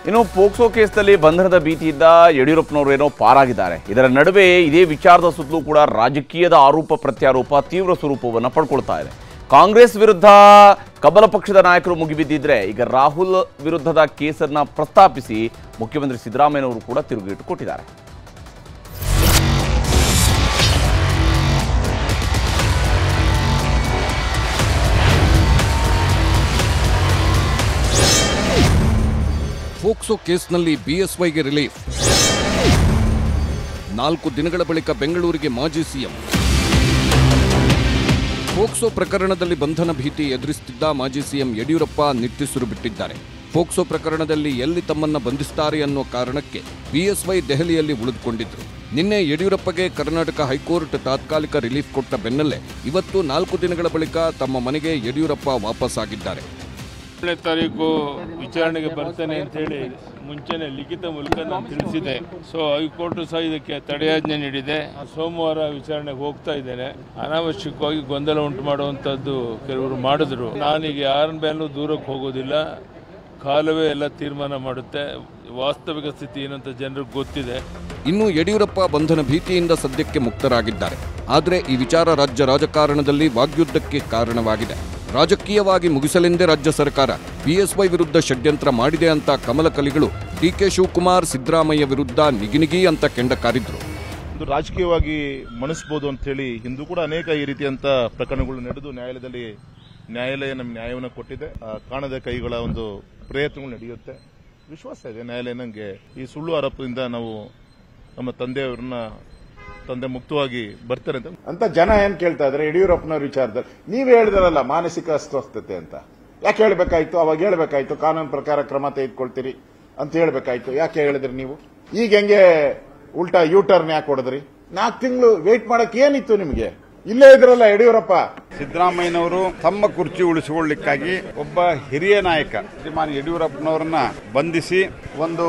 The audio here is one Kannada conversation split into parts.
ಇನ್ನು ಪೋಕ್ಸೋ ಕೇಸ್ನಲ್ಲಿ ಬಂಧನದ ಭೀತಿಯಿಂದ ಯಡಿಯೂರಪ್ಪನವರು ಏನೋ ಪಾರಾಗಿದ್ದಾರೆ ಇದರ ನಡುವೆ ಇದೇ ವಿಚಾರದ ಸುತ್ತಲೂ ಕೂಡ ರಾಜಕೀಯದ ಆರೋಪ ಪ್ರತ್ಯಾರೋಪ ತೀವ್ರ ಸ್ವರೂಪವನ್ನು ಪಡ್ಕೊಳ್ತಾ ಇದೆ ಕಾಂಗ್ರೆಸ್ ವಿರುದ್ಧ ಕಮಲ ಪಕ್ಷದ ನಾಯಕರು ಮುಗಿಬಿದ್ದಿದ್ರೆ ಈಗ ರಾಹುಲ್ ವಿರುದ್ಧದ ಕೇಸನ್ನ ಪ್ರಸ್ತಾಪಿಸಿ ಮುಖ್ಯಮಂತ್ರಿ ಸಿದ್ದರಾಮಯ್ಯನವರು ಕೂಡ ತಿರುಗೇಟು ಕೊಟ್ಟಿದ್ದಾರೆ ಫೋಕ್ಸೋ ಕೇಸ್ನಲ್ಲಿ ಬಿಎಸ್ವೈಗೆ ರಿಲೀಫ್ ನಾಲ್ಕು ದಿನಗಳ ಬಳಿಕ ಬೆಂಗಳೂರಿಗೆ ಮಾಜಿ ಸಿಎಂ ಫೋಕ್ಸೋ ಪ್ರಕರಣದಲ್ಲಿ ಬಂಧನ ಭೀತಿ ಎದುರಿಸುತ್ತಿದ್ದ ಮಾಜಿ ಸಿಎಂ ಯಡಿಯೂರಪ್ಪ ನಿಟ್ಟುಸಿರು ಬಿಟ್ಟಿದ್ದಾರೆ ಫೋಕ್ಸೋ ಪ್ರಕರಣದಲ್ಲಿ ಎಲ್ಲಿ ತಮ್ಮನ್ನ ಬಂಧಿಸುತ್ತಾರೆ ಅನ್ನೋ ಕಾರಣಕ್ಕೆ ಬಿಎಸ್ವೈ ದೆಹಲಿಯಲ್ಲಿ ಉಳಿದುಕೊಂಡಿದ್ರು ನಿನ್ನೆ ಯಡಿಯೂರಪ್ಪಗೆ ಕರ್ನಾಟಕ ಹೈಕೋರ್ಟ್ ತಾತ್ಕಾಲಿಕ ರಿಲೀಫ್ ಕೊಟ್ಟ ಬೆನ್ನಲ್ಲೇ ಇವತ್ತು ನಾಲ್ಕು ದಿನಗಳ ಬಳಿಕ ತಮ್ಮ ಮನೆಗೆ ಯಡಿಯೂರಪ್ಪ ವಾಪಸ್ ಆಗಿದ್ದಾರೆ ಏಳನೇ ತಾರೀಕು ವಿಚಾರಣೆಗೆ ಬರ್ತೇನೆ ಅಂತೇಳಿ ಮುಂಚೆನೆ ಲಿಖಿತ ಮೂಲಕ ನಾನು ತಿಳಿಸಿದೆ ಸೊ ಹೈಕೋರ್ಟ್ ಸಹ ಇದಕ್ಕೆ ತಡೆಯಾಜ್ಞೆ ನೀಡಿದೆ ಸೋಮವಾರ ವಿಚಾರಣೆಗೆ ಹೋಗ್ತಾ ಇದ್ದೇನೆ ಅನಾವಶ್ಯಕವಾಗಿ ಗೊಂದಲ ಉಂಟು ಮಾಡುವಂಥದ್ದು ಕೆಲವರು ಮಾಡಿದ್ರು ನಾನೀಗ ಯಾರ ಮೇಲೂ ದೂರಕ್ಕೆ ಹೋಗೋದಿಲ್ಲ ಕಾಲವೇ ಎಲ್ಲ ತೀರ್ಮಾನ ಮಾಡುತ್ತೆ ವಾಸ್ತವಿಕ ಸ್ಥಿತಿ ಏನಂತ ಜನರಿಗೆ ಗೊತ್ತಿದೆ ಇನ್ನು ಯಡಿಯೂರಪ್ಪ ಬಂಧನ ಭೀತಿಯಿಂದ ಸದ್ಯಕ್ಕೆ ಮುಕ್ತರಾಗಿದ್ದಾರೆ ಆದರೆ ಈ ವಿಚಾರ ರಾಜ್ಯ ರಾಜಕಾರಣದಲ್ಲಿ ವಾಗ್ಯುದ್ಧಕ್ಕೆ ಕಾರಣವಾಗಿದೆ ರಾಜಕೀಯವಾಗಿ ಮುಗಿಸಲೆಂದೇ ರಾಜ್ಯ ಸರ್ಕಾರ ಬಿಎಸ್ವೈ ವಿರುದ್ಧ ಷಡ್ಯಂತ್ರ ಮಾಡಿದೆ ಅಂತ ಕಮಲ ಕಲಿಗಳು ಡಿಕೆ ಶಿವಕುಮಾರ್ ಸಿದ್ದರಾಮಯ್ಯ ವಿರುದ್ಧ ನಿಗಿನಿಗಿ ಅಂತ ಕೆಂಡ ಕಾರಿದ್ರು ಒಂದು ರಾಜಕೀಯವಾಗಿ ಮಣಿಸ್ಬೋದು ಅಂತ ಹೇಳಿ ಹಿಂದೂ ಕೂಡ ಅನೇಕ ಈ ರೀತಿಯಂತ ಪ್ರಕರಣಗಳು ನಡೆದು ನ್ಯಾಯಾಲಯದಲ್ಲಿ ನ್ಯಾಯಾಲಯ ನಮ್ಮ ನ್ಯಾಯವನ್ನು ಕೊಟ್ಟಿದೆ ಆ, ಕಾಣದ ಕೈಗಳ ಒಂದು ಪ್ರಯತ್ನಗಳು ನಡೆಯುತ್ತೆ ವಿಶ್ವಾಸ ಇದೆ ನ್ಯಾಯಾಲಯ ನಂಗೆ ಈ ಸುಳ್ಳು ಆರೋಪದಿಂದ ನಾವು ನಮ್ಮ ತಂದೆಯವರನ್ನ ತಂದೆ ಮುಕ್ತವಾಗಿ ಬರ್ತಾರೆ ಅಂತ ಅಂತ ಜನ ಏನ್ ಕೇಳ್ತಾ ಇದ್ರೆ ಯಡಿಯೂರಪ್ಪನವ್ರ ವಿಚಾರದಲ್ಲಿ ನೀವ್ ಹೇಳಿದ್ರಲ್ಲ ಮಾನಸಿಕ ಅಸ್ವಸ್ಥತೆ ಅಂತ ಯಾಕೆ ಹೇಳ್ಬೇಕಾಯ್ತು ಅವಾಗ ಹೇಳ್ಬೇಕಾಯ್ತು ಕಾನೂನು ಪ್ರಕಾರ ಕ್ರಮ ತೆಗೆದುಕೊಳ್ತೀರಿ ಅಂತ ಹೇಳ್ಬೇಕಾಯ್ತು ಯಾಕೆ ಹೇಳಿದ್ರಿ ನೀವು ಈಗ ಹೆಂಗೆ ಉಲ್ಟಾ ಯೂ ಟರ್ನ್ ಯಾಕೆ ಹೊಡೆದ್ರಿ ನಾಲ್ಕು ತಿಂಗಳು ವೇಟ್ ಮಾಡಕ್ ಏನಿತ್ತು ನಿಮ್ಗೆ ಇಲ್ಲೇ ಇದ್ರಲ್ಲ ಯಡಿಯೂರಪ್ಪ ಸಿದ್ದರಾಮಯ್ಯನವರು ತಮ್ಮ ಕುರ್ಚಿ ಉಳಿಸಿಕೊಳ್ಳಿಕ್ಕಾಗಿ ಒಬ್ಬ ಹಿರಿಯ ನಾಯಕ ಶ್ರೀಮಾನ್ ಯಡಿಯೂರಪ್ಪನವರನ್ನ ಬಂಧಿಸಿ ಒಂದು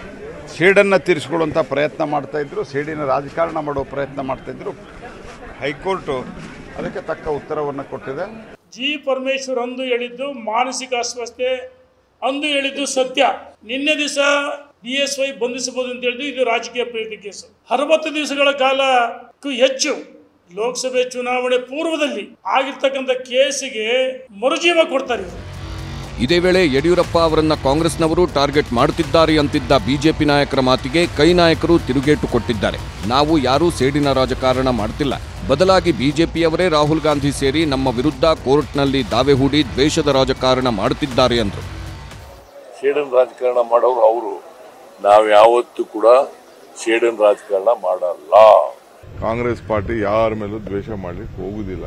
ಸೇಡನ್ನ ತೀರಿಸಿಕೊಳ್ಳುವಂತ ಪ್ರಯತ್ನ ಮಾಡ್ತಾ ಇದ್ರು ಸೇಡಿನ ರಾಜಕಾರಣ ಮಾಡುವ ಪ್ರಯತ್ನ ಮಾಡ್ತಾ ಇದ್ರು ಹೈಕೋರ್ಟ್ ಅದಕ್ಕೆ ತಕ್ಕ ಉತ್ತರವನ್ನು ಕೊಟ್ಟಿದೆ ಜಿ ಪರಮೇಶ್ವರ್ ಅಂದು ಹೇಳಿದ್ದು ಮಾನಸಿಕ ಅಸ್ವಸ್ಥತೆ ಅಂದು ಹೇಳಿದ್ದು ಸತ್ಯ ನಿನ್ನೆ ದಿವಸ ಬಿ ಎಸ್ ವೈ ಬಂಧಿಸಬಹುದು ಅಂತ ಹೇಳಿದ್ದು ಇದು ರಾಜಕೀಯ ಪ್ರೇರಿತ ಕೇಸು ಅರವತ್ತು ದಿವಸಗಳ ಕಾಲಕ್ಕೂ ಹೆಚ್ಚು ಲೋಕಸಭೆ ಚುನಾವಣೆ ಪೂರ್ವದಲ್ಲಿ ಆಗಿರ್ತಕ್ಕಂಥ ಕೇಸಿಗೆ ಮರುಜೀವ ಕೊಡ್ತಾರೆ ಇವರು. ಇದೇ ವೇಳೆ ಯಡಿಯೂರಪ್ಪ ಅವರನ್ನ ಕಾಂಗ್ರೆಸ್ನವರು ಟಾರ್ಗೆಟ್ ಮಾಡುತ್ತಿದ್ದಾರೆ ಅಂತಿದ್ದ ಬಿಜೆಪಿ ನಾಯಕರ ಮಾತಿಗೆ ಕೈ ನಾಯಕರು ತಿರುಗೇಟು ಕೊಟ್ಟಿದ್ದಾರೆ ನಾವು ಯಾರೂ ಸೇಡಿನ ರಾಜಕಾರಣ ಮಾಡ್ತಿಲ್ಲ ಬದಲಾಗಿ ಬಿಜೆಪಿಯವರೇ ರಾಹುಲ್ ಗಾಂಧಿ ಸೇರಿ ನಮ್ಮ ವಿರುದ್ಧ ಕೋರ್ಟ್ನಲ್ಲಿ ದಾವೆ ಹೂಡಿ ದ್ವೇಷದ ರಾಜಕಾರಣ ಮಾಡುತ್ತಿದ್ದಾರೆ ಎಂದರು ಸೇಡನ್ ರಾಜಕಾರಣ ಮಾಡೋರು ಅವರು ನಾವು ಯಾವತ್ತೂ ಕೂಡ ಸೇಡನ್ ರಾಜಕಾರಣ ಮಾಡಲ್ಲ ಕಾಂಗ್ರೆಸ್ ಪಾರ್ಟಿ ಯಾರ ಮೇಲೂ ದ್ವೇಷ ಮಾಡ್ಲಿಕ್ಕೆ ಹೋಗುದಿಲ್ಲ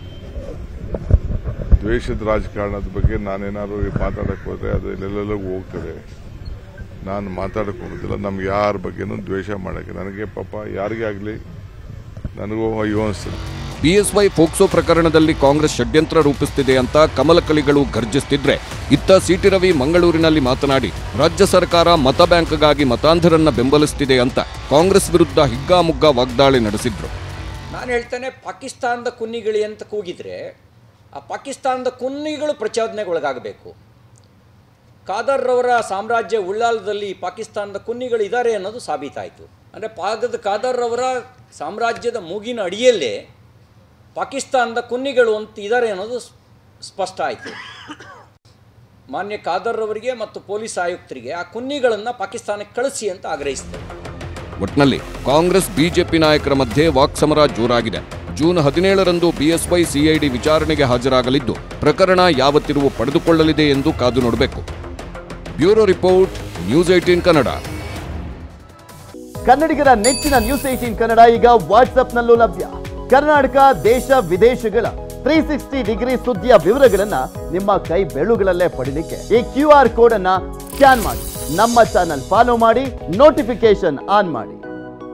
ದ್ವೇಷದ ರಾಜಕಾರಣದ ಬಗ್ಗೆ ನಾನೇನಾದ್ರು ಮಾತಾಡಕ್ ಹೋದ್ರೆ ಅದು ಎಲ್ಲೆಲ್ಲೂ ಹೋಗ್ತದೆ ನಾನು ಮಾತಾಡಕ್ ಹೋಗೋದಿಲ್ಲ ನಮ್ಗೆ ಯಾರ ಬಗ್ಗೆನೂ ದ್ವೇಷ ಮಾಡಕ್ಕೆ ನನಗೆ ಪಾಪ ಯಾರಿಗೇ ಆಗಲಿ ನನಗೂ ಅಯ್ಯೋ ಅನಿಸ್ತದೆ ಬಿಎಸ್ವೈ ಫೋಕ್ಸೋ ಪ್ರಕರಣದಲ್ಲಿ ಕಾಂಗ್ರೆಸ್ ಷಡ್ಯಂತ್ರ ರೂಪಿಸುತ್ತಿದೆ ಅಂತ ಕಮಲಕಲಿಗಳು ಗರ್ಜಿಸುತ್ತಿದ್ರೆ ಇತ್ತ ಸಿಟಿ ರವಿ ಮಂಗಳೂರಿನಲ್ಲಿ ಮಾತನಾಡಿ ರಾಜ್ಯ ಸರ್ಕಾರ ಮತ ಬ್ಯಾಂಕ್ಗಾಗಿ ಮತಾಂಧರನ್ನ ಬೆಂಬಲಿಸುತ್ತಿದೆ ಅಂತ ಕಾಂಗ್ರೆಸ್ ವಿರುದ್ಧ ಹಿಗ್ಗಾಮುಗ್ಗಾ ವಾಗ್ದಾಳಿ ನಡೆಸಿದ್ರು ನಾನು ಹೇಳ್ತೇನೆ ಪಾಕಿಸ್ತಾನದ ಕುನ್ನಿಗಳಿ ಅಂತ ಕೂಗಿದ್ರೆ ಆ ಪಾಕಿಸ್ತಾನದ ಕುನ್ನಿಗಳು ಪ್ರಚೋದನೆಗೆ ಒಳಗಾಗಬೇಕು ಖಾದರ್ರವರ ಸಾಮ್ರಾಜ್ಯ ಉಳ್ಳಾಲದಲ್ಲಿ ಪಾಕಿಸ್ತಾನದ ಕುನ್ನಿಗಳು ಇದ್ದಾರೆ ಅನ್ನೋದು ಸಾಬೀತಾಯಿತು ಅಂದರೆ ಪಾಗದ ಖಾದರ್ರವರ ಸಾಮ್ರಾಜ್ಯದ ಮೂಗಿನ ಅಡಿಯಲ್ಲೇ ಪಾಕಿಸ್ತಾನದ ಕುನ್ನಿಗಳು ಅಂತ ಇದ್ದಾರೆ ಅನ್ನೋದು ಸ್- ಸ್ಪಷ್ಟ ಆಯಿತು ಮಾನ್ಯ ಖಾದರ್ರವರಿಗೆ ಮತ್ತು ಪೊಲೀಸ್ ಆಯುಕ್ತರಿಗೆ ಆ ಕುನ್ನಿಗಳನ್ನು ಪಾಕಿಸ್ತಾನಕ್ಕೆ ಕಳಿಸಿ ಅಂತ ಆಗ್ರಹಿಸಿದರು ಒಟ್ನಲ್ಲಿ ಕಾಂಗ್ರೆಸ್ ಬಿಜೆಪಿ ನಾಯಕರ ಮಧ್ಯೆ ವಾಕ್ಸಮರ ಜೋರಾಗಿದೆ ಜೂನ್ ಹದಿನೇಳರಂದು ಬಿಎಸ್ವೈ ಸಿಐಡಿ ವಿಚಾರಣೆಗೆ ಹಾಜರಾಗಲಿದ್ದು ಪ್ರಕರಣ ಯಾವ ತಿರುವು ಪಡೆದುಕೊಳ್ಳಲಿದೆ ಎಂದು ಕಾದು ನೋಡಬೇಕು bureau report news eighteen Kannada ಕನ್ನಡಿಗರ ನೆಚ್ಚಿನ ನ್ಯೂಸ್ ಏಟೀನ್ ಕನ್ನಡ ಈಗ ವಾಟ್ಸ್ಆಪ್ನಲ್ಲೂ ಲಭ್ಯ ಕರ್ನಾಟಕ ದೇಶ ವಿದೇಶಗಳ ತ್ರೀ ಸಿಕ್ಸ್ಟಿ ಡಿಗ್ರಿ ಸುದ್ದಿಯ ವಿವರಗಳನ್ನ ನಿಮ್ಮ ಕೈ ಬೆಳುಗಳಲ್ಲೇ ಪಡಿಲಿಕ್ಕೆ ಈ ಕ್ಯೂ ಆರ್ ಕೋಡ್ ಅನ್ನ ಸ್ಕ್ಯಾನ್ ಮಾಡಿ ನಮ್ಮ ಚಾನಲ್ ಫಾಲೋ ಮಾಡಿ ನೋಟಿಫಿಕೇಶನ್ ಆನ್ ಮಾಡಿ